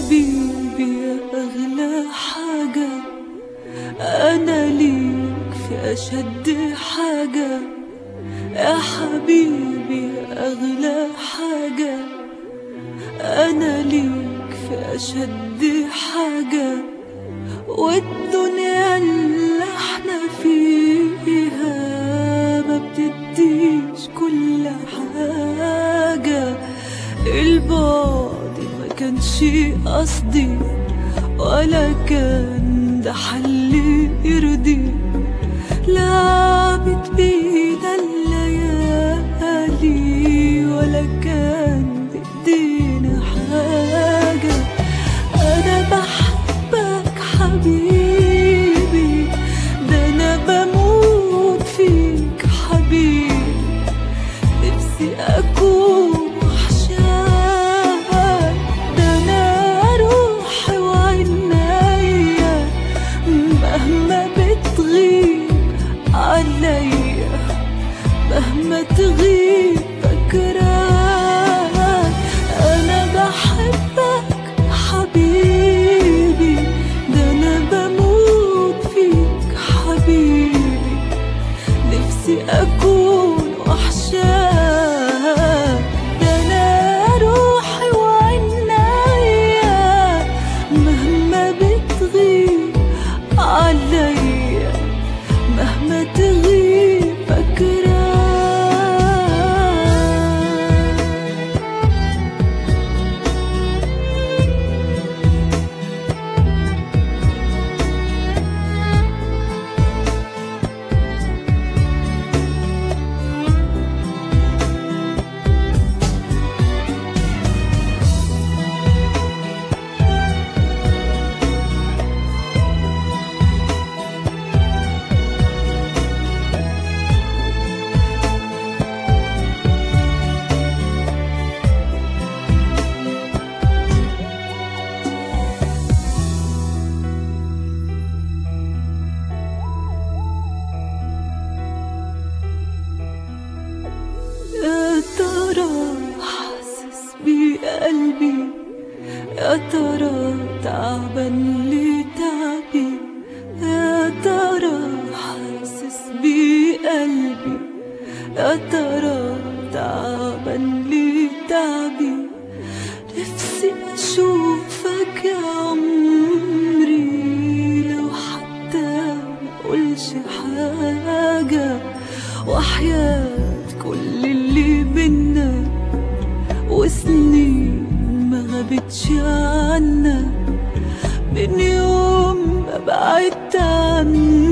حبيبي يا أغلى حاجة أنا ليك في أشد حاجة يا حبيبي يا أغلى حاجة أنا ليك في أشد حاجة والدنيا اللي احنا فيها ما بتديش كل حاجة البعد ما كانش قصدي ولا كان ده حل يرضي لعبت بينا الليالي ولا كان بإيدينا حاجة أنا بحبك حبيبي ده أنا بموت فيك حبيبي نفسي أكون وحشاك ده أنا روحي وعنايا مهما بتغيب عليا مهما تغيب فكراك أنا بحبك حبيبي ده أنا بموت فيك حبيبي نفسي أكون وحشاك ده أنا روحي وعنايا مهما بتغيب عليا مهما تغيب فكراك يا ترى حاسس بقلبي يا ترى تعبان ليه تعبي يا ترى حاسس بقلبي يا ترى تعبان ليه تعبي نفسي اشوفك يا عمري لو حتى مقولش حاجة وحياة كل اللي بينا وسنين ما غابتش عنا من يوم ما بعدت عنك